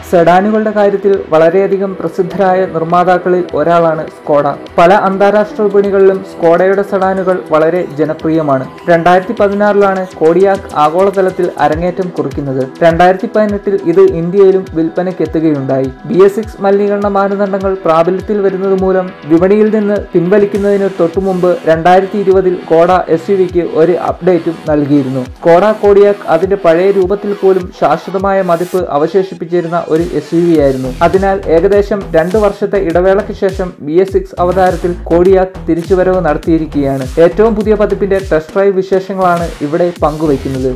സെഡാനുകളുടെ കാര്യത്തിൽ വളരെയധികം പ്രസിദ്ധരായ നിർമ്മാതാക്കളിൽ ഒരാളാണ് സ്കോഡ പല അന്താരാഷ്ട്ര വിപണികളിലും സ്കോഡയുടെ സെഡാനുകൾ വളരെ ജനപ്രിയമാണ് രണ്ടായിരത്തി പതിനാറിലാണ് കോഡിയാക് ആഗോളതലത്തിൽ അരങ്ങേറ്റം കുറിക്കുന്നത് രണ്ടായിരത്തി പതിനെട്ടിൽ ഇത് ഇന്ത്യയിലും വിൽപ്പനയ്ക്ക് എത്തുകയുണ്ടായി ബി എസ് സിക്സ് മലിനീകരണ മാനദണ്ഡങ്ങൾ പ്രാബല്യത്തിൽ വരുന്നത് മൂലം വിപണിയിൽ നിന്ന് പിൻവലിക്കുന്നതിന് തൊട്ടുമുമ്പ് രണ്ടായിരത്തി ഇരുപതിൽ കോഡ എസ് യു വിക്ക് ഒരു അപ്ഡേറ്റും നൽകിയിരുന്നു കോഡ കോഡിയാക് അതിന്റെ പഴയ രൂപത്തിൽ പോലും ശാശ്വതമായ മതിപ്പ് അവശേഷിപ്പിച്ചിരുന്ന ഒരു എസ് യു വി ആയിരുന്നു അതിനാൽ ഏകദേശം രണ്ട് വർഷത്തെ ഇടവേളയ്ക്ക് ശേഷം ബി എസ് സിക്സ് അവതാരത്തിൽ കോഡിയാക് തിരിച്ചുവരവ് നടത്തിയിരിക്കുകയാണ് ഏറ്റവും പുതിയ പതിപ്പിന്റെ ടെസ്റ്റ് ഡ്രൈവ് വിശേഷങ്ങളാണ് ഇവിടെ പങ്കുവയ്ക്കുന്നത്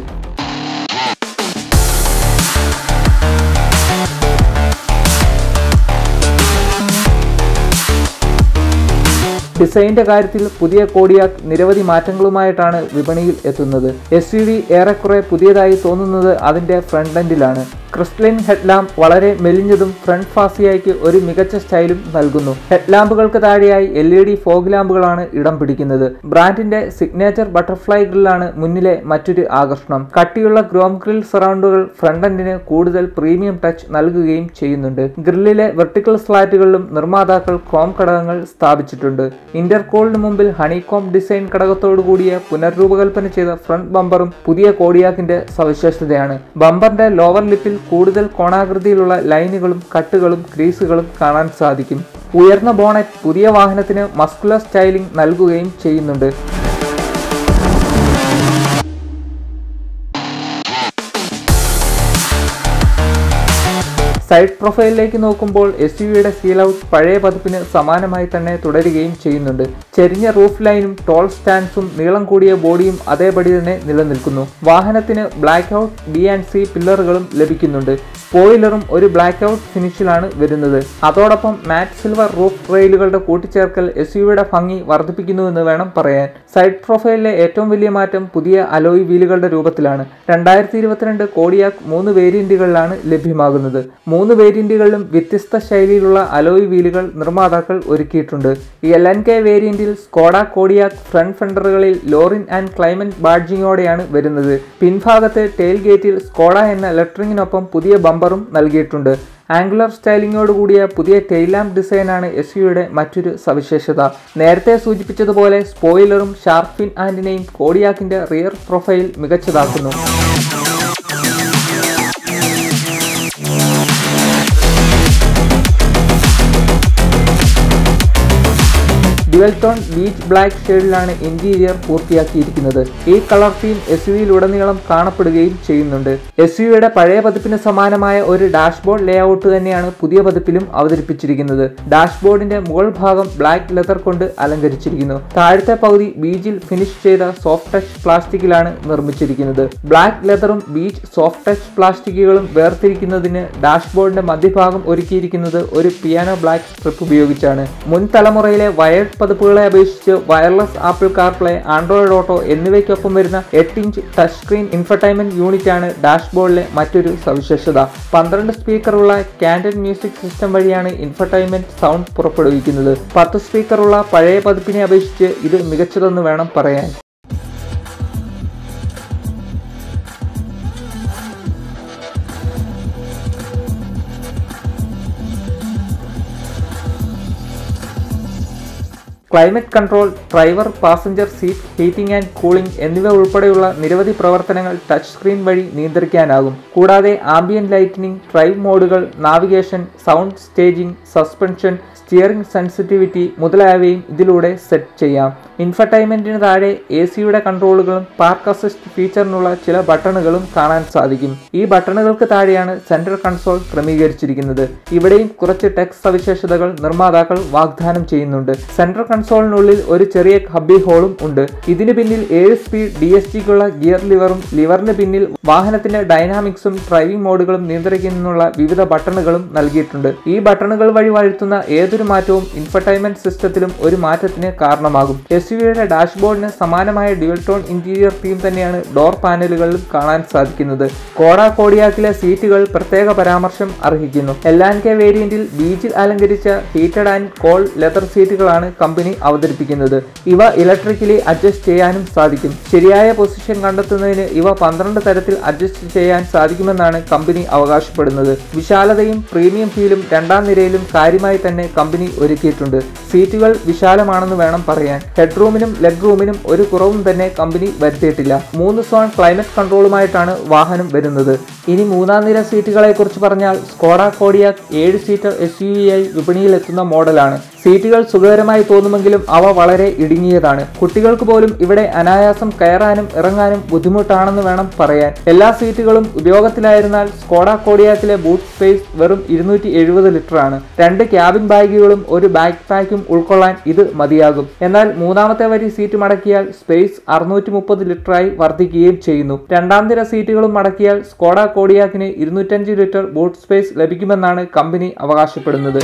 ഡിസൈനിന്റെ കാര്യത്തിൽ പുതിയ കോഡിയാക് നിരവധി മാറ്റങ്ങളുമായിട്ടാണ് വിപണിയിൽ എത്തുന്നത് എസ് യു വി ഏറെക്കുറെ പുതിയതായി തോന്നുന്നത് അതിന്റെ ഫ്രണ്ട് എൻഡിലാണ് ക്രിസ്റ്റലിൻ ഹെഡ്ലാമ്പ് വളരെ മെലിഞ്ഞതും ഫ്രണ്ട് ഫാസിയായിക്ക് ഒരു മികച്ച സ്റ്റൈലും നൽകുന്നു ഹെഡ്ലാമ്പുകൾക്ക് താഴെയായി എൽ ഇ ഡി ഫോഗ് ലാമ്പുകളാണ് ഇടം പിടിക്കുന്നത് ബ്രാൻഡിന്റെ സിഗ്നേച്ചർ ബട്ടർഫ്ലൈ ഗ്രില്ലാണ് മുന്നിലെ മറ്റൊരു ആകർഷണം കട്ടിയുള്ള ഗ്രോം ഗ്രിൽ സറൗണ്ടുകൾ ഫ്രണ്ട് എൻഡിന് കൂടുതൽ പ്രീമിയം ടച്ച് നൽകുകയും ചെയ്യുന്നുണ്ട് ഗ്രില്ലിലെ വെർട്ടിക്കൽ സ്ലാറ്റുകളിലും നിർമ്മാതാക്കൾ ക്രോം ഘടകങ്ങൾ സ്ഥാപിച്ചിട്ടുണ്ട് ഇന്റർകോളിന് മുമ്പിൽ ഹണികോം ഡിസൈൻ ഘടകത്തോടു കൂടിയ പുനർരൂപകൽപ്പന ചെയ്ത ഫ്രണ്ട് ബമ്പറും പുതിയ കോഡിയാക്കിന്റെ സവിശേഷതയാണ് ബമ്പറിന്റെ ലോവർ ലിപ്പിൽ കൂടുതൽ കോണാകൃതിയിലുള്ള ലൈനുകളും കട്ടുകളും ക്രീസുകളും കാണാൻ സാധിക്കും ഉയർന്ന ബോണറ്റ് പുതിയ വാഹനത്തിന് മസ്കുലർ സ്റ്റൈലിംഗ് നൽകുകയും ചെയ്യുന്നുണ്ട് സൈഡ് പ്രൊഫൈലിലേക്ക് നോക്കുമ്പോൾ എസ് യുടെ സീൽ ഔട്ട് പഴയ പതിപ്പിന് സമാനമായി തന്നെ തുടരുകയും ചെയ്യുന്നുണ്ട് ചെരിഞ്ഞ റൂഫ് ലൈനും ടോൾ സ്റ്റാൻഡ്സും നീളം കൂടിയ ബോഡിയും അതേപടി തന്നെ നിലനിൽക്കുന്നു വാഹനത്തിന് black out B and C പില്ലറുകളും ലഭിക്കുന്നുണ്ട് സ്പോയിലറും ഒരു ബ്ലാക്ക് ഔട്ട് ഫിനിഷിലാണ് വരുന്നത് അതോടൊപ്പം മാറ്റ് സിൽവർ റൂഫ് റെയിലുകളുടെ കൂട്ടിച്ചേർക്കൽ എസ് യുടെ ഭംഗി വർദ്ധിപ്പിക്കുന്നുവെന്ന് വേണം പറയാൻ സൈഡ് പ്രൊഫൈലിലെ ഏറ്റവും വലിയ മാറ്റം പുതിയ അലോയ് വീലുകളുടെ രൂപത്തിലാണ് രണ്ടായിരത്തി ഇരുപത്തിരണ്ട് കോഡിയാക് മൂന്ന് വേരിയന്റുകളിലാണ് ലഭ്യമാകുന്നത് മൂന്ന് വേരിയന്റുകളിലും വ്യത്യസ്ത ശൈലിയിലുള്ള അലോയ് വീലുകൾ നിർമ്മാതാക്കൾ ഒരുക്കിയിട്ടുണ്ട് എൽ എൻ കെ വേരിയന്റിൽ സ്കോഡ കോഡിയാക് ഫ്രണ്ട് ഫെൻഡറുകളിൽ ലോറിൻ ആൻഡ് ക്ലൈമറ്റ് ബാഡ്ജിങ്ങോടെയാണ് വരുന്നത് പിൻഭാഗത്ത് ടെയിൽ ഗേറ്റിൽ സ്കോഡ എന്ന ലെറ്ററിങ്ങിനൊപ്പം പുതിയ ബമ്പറും നൽകിയിട്ടുണ്ട് ആംഗുലർ സ്റ്റൈലിങ്ങോട് കൂടിയ പുതിയ ടെയിൽ ലാമ്പ് ഡിസൈനാണ് എസ് യുടെ മറ്റൊരു സവിശേഷത നേരത്തെ സൂചിപ്പിച്ചതുപോലെ സ്പോയിലറും ഷാർപ്പ് ഫിൻ ആൻറ്റിനെയും കോഡിയാക്കിന്റെ റിയർ പ്രൊഫൈൽ മികച്ചതാക്കുന്നു ഡ്യുവൽ ടോൺ ബീച്ച് ബ്ലാക്ക് ഷെയ്ഡിലാണ് ഇന്റീരിയർ പൂർത്തിയാക്കിയിരിക്കുന്നത് ഈ കളർ തീം എസ് യുയിലുടനീളം കാണപ്പെടുകയും ചെയ്യുന്നുണ്ട് എസ് യുടെ പഴയ പതിപ്പിന് സമാനമായ ഒരു ഡാഷ്ബോർഡ് ലേഔട്ട് തന്നെയാണ് പുതിയ പതിപ്പിലും അവതരിപ്പിച്ചിരിക്കുന്നത് ഡാഷ്ബോർഡിന്റെ മുകൾ ഭാഗം ബ്ലാക്ക് ലെതർ കൊണ്ട് അലങ്കരിച്ചിരിക്കുന്നു താഴത്തെ പകുതി ബീച്ചിൽ ഫിനിഷ് ചെയ്ത സോഫ്റ്റ് ടച്ച് പ്ലാസ്റ്റിക്കിലാണ് നിർമ്മിച്ചിരിക്കുന്നത് ബ്ലാക്ക് ലെതറും ബീച്ച് സോഫ്റ്റ് ടച്ച് പ്ലാസ്റ്റിക്കുകളും വേർതിരിക്കുന്നതിന് ഡാഷ്ബോർഡിന്റെ മധ്യഭാഗം ഒരുക്കിയിരിക്കുന്നത് ഒരു പിയാനോ ബ്ലാക്ക് സ്ട്രിപ്പ് ഉപയോഗിച്ചാണ് മുൻ തലമുറയിലെ വയർഡ് പതിപ്പുകളെ അപേക്ഷിച്ച് wireless Apple CarPlay Android Auto എന്നിവയ്ക്കൊപ്പം വരുന്ന എട്ട് inch touch screen infotainment unit ആണ് ഡാഷ്ബോർഡിലെ മറ്റൊരു സവിശേഷത പന്ത്രണ്ട് സ്പീക്കറുള്ള കാൻഡൻ മ്യൂസിക് സിസ്റ്റം വഴിയാണ് ഇൻഫർടൈൻമെന്റ് സൗണ്ട് പുറപ്പെടുവിക്കുന്നത് പത്ത് സ്പീക്കറുള്ള പഴയ പതിപ്പിനെ അപേക്ഷിച്ച് ഇത് മികച്ചതെന്ന് വേണം പറയാൻ climate control driver passenger seat heating and cooling എന്നിവ ഉൾപ്പെടെയുള്ള നിരവധി പ്രവർത്തനങ്ങൾ ടച്ച് സ്ക്രീൻ വഴി നിയന്ത്രിക്കാനാകും കൂടാതെ ആംബിയൻ ലൈറ്റനിങ് ഡ്രൈവ് മോഡുകൾ navigation sound staging suspension steering sensitivity മുതലായവയും ഇതിലൂടെ സെറ്റ് ചെയ്യാം ഇൻഫർടൈൻമെന്റിന് താഴെ എ സിയുടെ കൺട്രോളുകളും പാർക്ക് അസിസ്റ്റ് ഫീച്ചറിനുള്ള ചില ബട്ടണുകളും കാണാൻ സാധിക്കും ഈ ബട്ടണുകൾക്ക് താഴെയാണ് സെൻട്രൽ കൺസോൾ ക്രമീകരിച്ചിരിക്കുന്നത് ഇവിടെയും കുറച്ച് ടെക്സ്റ്റ് സവിശേഷതകൾ നിർമ്മാതാക്കൾ വാഗ്ദാനം ചെയ്യുന്നുണ്ട് സെൻട്രൽ കൺസോളിനുള്ളിൽ ഒരു ചെറിയ ഹബ്ബി ഹോളും ഉണ്ട് ഇതിന് പിന്നിൽ ഏഴ് സ്പീഡ് ഡി എസ് ടിക്കുള്ള ഗിയർ ലിവറും ലിവറിന് പിന്നിൽ വാഹനത്തിന്റെ ഡൈനാമിക്സും ഡ്രൈവിംഗ് മോഡുകളും നിയന്ത്രിക്കുന്നതിനുള്ള വിവിധ ബട്ടണുകളും നൽകിയിട്ടുണ്ട് ഈ ബട്ടണുകൾ വഴി വരുത്തുന്ന ഏതൊരു മാറ്റവും ഇൻഫർടൈൻമെന്റ് സിസ്റ്റത്തിലും ഒരു മാറ്റത്തിന് കാരണമാകും എസ് യുടെ ഡാഷ്ബോർഡിന് സമാനമായ ഡ്യുവൽ ടോൺ ഇന്റീരിയർ തീം തന്നെയാണ് ഡോർ പാനലുകളിലും കാണാൻ സാധിക്കുന്നത് കോഡ കോഡിയാക്കിലെ സീറ്റുകൾ പ്രത്യേക പരാമർശം അർഹിക്കുന്നു എൽ ആൻഡ് കെ വേരിയന്റിൽ ബീച്ചിൽ അലങ്കരിച്ച ഹീറ്റഡ് ആൻഡ് കോൾ ലെതർ സീറ്റുകളാണ് കമ്പനി അവതരിപ്പിക്കുന്നത് ഇവ ഇലക്ട്രിക്കലി അഡ്ജസ്റ്റ് ചെയ്യാനും സാധിക്കും ശരിയായ പൊസിഷൻ കണ്ടെത്തുന്നതിന് ഇവ പന്ത്രണ്ട് തരത്തിൽ അഡ്ജസ്റ്റ് ചെയ്യാൻ സാധിക്കുമെന്നാണ് കമ്പനി അവകാശപ്പെടുന്നത് വിശാലതയും പ്രീമിയം ഫീലും രണ്ടാം നിരയിലും കാര്യമായി തന്നെ കമ്പനി ഒരുക്കിയിട്ടുണ്ട് സീറ്റുകൾ വിശാലമാണെന്ന് വേണം പറയാൻ ഹെഡ്റൂമിനും ലെഗ് റൂമിനും ഒരു കുറവും തന്നെ കമ്പനി വരുത്തിയിട്ടില്ല മൂന്ന് സോൺ ക്ലൈമറ്റ് കൺട്രോളുമായിട്ടാണ് വാഹനം വരുന്നത് ഇനി മൂന്നാം നിര സീറ്റുകളെ കുറിച്ച് പറഞ്ഞാൽ സ്കോഡ കോഡിയാക് ഏഴ് സീറ്റർ എസ് യു വി ആയി വിപണിയിലെത്തുന്ന മോഡലാണ് സീറ്റുകൾ സുഖകരമായി തോന്നുമെങ്കിലും അവ വളരെ ഇടുങ്ങിയതാണ് കുട്ടികൾക്ക് പോലും ഇവിടെ അനായാസം കയറാനും ഇറങ്ങാനും ബുദ്ധിമുട്ടാണെന്ന് വേണം പറയാൻ എല്ലാ സീറ്റുകളും ഉപയോഗത്തിലായിരുന്നാൽ സ്കോഡ കോഡിയാക്കിലെ ബൂട്ട് സ്പേസ് വെറും ഇരുന്നൂറ്റി എഴുപത് ലിറ്റർ ആണ് രണ്ട് ക്യാബിൻ ബാഗുകളും ഒരു ബാക്ക് പാക്കും ഉൾക്കൊള്ളാൻ ഇത് മതിയാകും എന്നാൽ മൂന്നാമത്തെ വരി സീറ്റ് മടക്കിയാൽ സ്പേസ് അറുന്നൂറ്റി മുപ്പത് ലിറ്ററായി വർദ്ധിക്കുകയും ചെയ്യുന്നു രണ്ടാം നിര സീറ്റുകളും മടക്കിയാൽ സ്കോഡ കോഡിയാക്കിന് ഇരുന്നൂറ്റഞ്ച് ലിറ്റർ ബൂട്ട് സ്പേസ് ലഭിക്കുമെന്നാണ് കമ്പനി അവകാശപ്പെടുന്നത്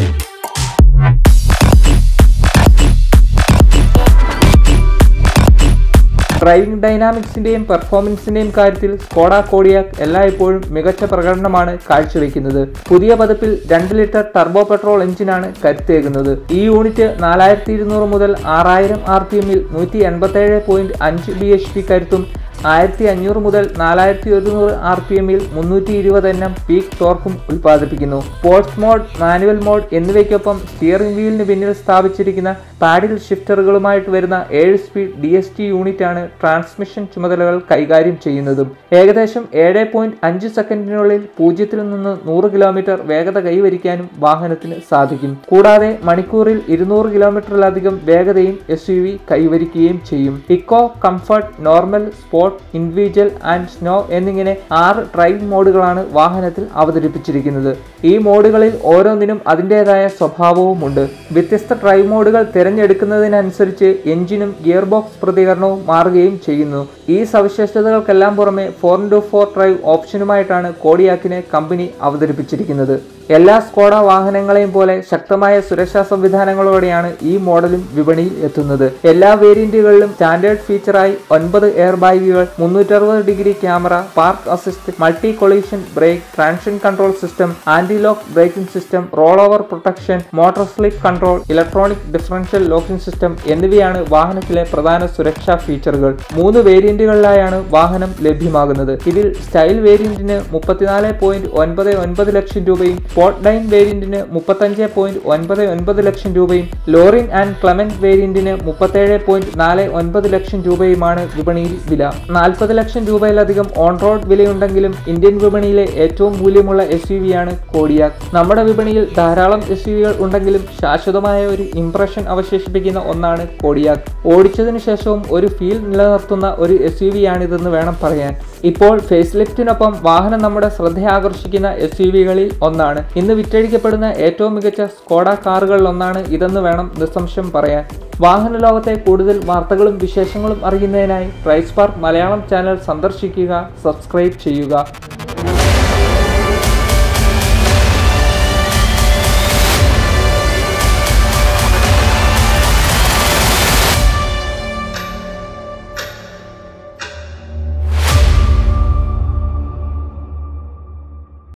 ഡ്രൈവിംഗ് ഡൈനാമിക്സിന്റെയും പെർഫോമൻസിന്റെയും കാര്യത്തിൽ സ്കോഡ കോഡിയാക് എല്ലായ്പ്പോഴും മികച്ച പ്രകടനമാണ് കാഴ്ചവെക്കുന്നത് പുതിയ പതിപ്പിൽ രണ്ട് ലിറ്റർ ടർബോ പെട്രോൾ എഞ്ചിനാണ് കരുത്തേകുന്നത് ഈ യൂണിറ്റ് നാലായിരത്തി ഇരുന്നൂറ് മുതൽ ആറായിരം ആർ പി എമ്മിൽ നൂറ്റി എൺപത്തേഴ് പോയിന്റ് അഞ്ച് ബി എച്ച് പി കരുത്തും ആയിരത്തി അഞ്ഞൂറ് മുതൽ നാലായിരത്തി ഒരുന്നൂറ് ആർ പി എമ്മിൽ മുന്നൂറ്റി ഇരുപത് എണ്ണം പീക്ക് ടോർക്കും ഉൽപ്പാദിപ്പിക്കുന്നു സ്പോർട്സ് മോഡ് മാനുവൽ മോഡ് എന്നിവയ്ക്കൊപ്പം സ്റ്റിയറിംഗ് വീലിന് പിന്നിൽ സ്ഥാപിച്ചിരിക്കുന്ന പാഡിൽ ഷിഫ്റ്ററുകളുമായിട്ട് വരുന്ന ഏഴ് സ്പീഡ് ഡി എസ് ടി യൂണിറ്റാണ് ട്രാൻസ്മിഷൻ ചുമതലകൾ കൈകാര്യം ചെയ്യുന്നതും ഏകദേശം ഏഴ് പോയിന്റ് അഞ്ച് സെക്കൻഡിനുള്ളിൽ പൂജ്യത്തിൽ നിന്ന് നൂറ് കിലോമീറ്റർ വേഗത കൈവരിക്കാനും വാഹനത്തിന് സാധിക്കും കൂടാതെ മണിക്കൂറിൽ ഇരുന്നൂറ് കിലോമീറ്ററിലധികം വേഗതയും എസ് യു വി കൈവരിക്കുകയും ചെയ്യും eco comfort normal sport individual and snow എന്നിങ്ങനെ ആറ് ഡ്രൈവ് മോഡുകളാണ് വാഹനത്തിൽ അവതരിപ്പിച്ചിരിക്കുന്നത് ഈ മോഡുകളിൽ ഓരോന്നിനും അതിൻ്റെതായ സ്വഭാവവുമുണ്ട് വ്യത്യസ്ത ഡ്രൈവ് മോഡുകൾ തിരഞ്ഞെടുക്കുന്നതിനനുസരിച്ച് എഞ്ചിനും ഗിയർ ബോക്സ് പ്രതികരണവും മാറുകയും ചെയ്യുന്നു ഈ സവിശേഷതകൾക്കെല്ലാം പുറമെ ഫോർ ഇൻറ്റു ഫോർ ഡ്രൈവ് ഓപ്ഷനുമായിട്ടാണ് കോഡിയാക്കിനെ കമ്പനി അവതരിപ്പിച്ചിരിക്കുന്നത് എല്ലാ സ്കോഡ വാഹനങ്ങളെയും പോലെ ശക്തമായ സുരക്ഷാ സംവിധാനങ്ങളോടെയാണ് ഈ മോഡലും വിപണിയിൽ എത്തുന്നത് എല്ലാ വേരിയന്റുകളിലും സ്റ്റാൻഡേർഡ് ഫീച്ചറായി ഒൻപത് എയർ ബാഗുകൾ മുന്നൂറ്ററുപത് degree camera park assist multi collision brake traction control system anti lock braking system roll over protection motor slip control electronic differential locking system എന്നിവയാണ് വാഹനത്തിലെ പ്രധാന സുരക്ഷാ ഫീച്ചറുകൾ മൂന്ന് വേരിയന്റുകളിലായാണ് വാഹനം ലഭ്യമാകുന്നത് ഇതിൽ സ്റ്റൈൽ വേരിയന്റിന് മുപ്പത്തിനാല് പോയിന്റ് ഒൻപത് ഒൻപത് ലക്ഷം രൂപയും സ്പോട്ട് ലൈൻ വേരിയന്റിന് മുപ്പത്തഞ്ച് പോയിന്റ് ഒൻപത് ഒൻപത് ലക്ഷം രൂപയും ലോറിൻ ആൻഡ് ക്ലമന്റ് വേരിയന്റിന് മുപ്പത്തേഴ് പോയിന്റ് നാല് ഒൻപത് ലക്ഷം രൂപയുമാണ് വിപണിയിൽ വില നാൽപ്പത് ലക്ഷം രൂപയിലധികം ഓൺ റോഡ് വിലയുണ്ടെങ്കിലും ഇന്ത്യൻ വിപണിയിലെ ഏറ്റവും മൂല്യമുള്ള എസ് യു വിയാണ് കോഡിയാക് നമ്മുടെ വിപണിയിൽ ധാരാളം എസ് യുവികൾ ഉണ്ടെങ്കിലും ശാശ്വതമായ ഒരു ഇംപ്രഷൻ അവശേഷിപ്പിക്കുന്ന ഒന്നാണ് കോഡിയാക് ഓടിച്ചതിനു ശേഷവും ഒരു ഫീൽ നിലനിർത്തുന്ന ഒരു എസ് യു വിയാണിതെന്ന് വേണം പറയാൻ ഇപ്പോൾ ഫേസ് ലിഫ്റ്റിനൊപ്പം വാഹനം നമ്മുടെ ശ്രദ്ധ ആകർഷിക്കുന്ന എസ് യു വികളിൽ ഒന്നാണ് ഇന്ന് വിറ്റഴിക്കപ്പെടുന്ന ഏറ്റവും മികച്ച സ്കോഡ കാറുകളിൽ ഒന്നാണ് ഇതെന്ന് വേണം നിസ്സംശയം പറയാൻ വാഹന ലോകത്തെ കൂടുതൽ വാർത്തകളും വിശേഷങ്ങളും അറിയുന്നതിനായി ട്രൈസ്പാർക്ക് മലയാളം ചാനൽ സന്ദർശിക്കുക സബ്സ്ക്രൈബ് ചെയ്യുക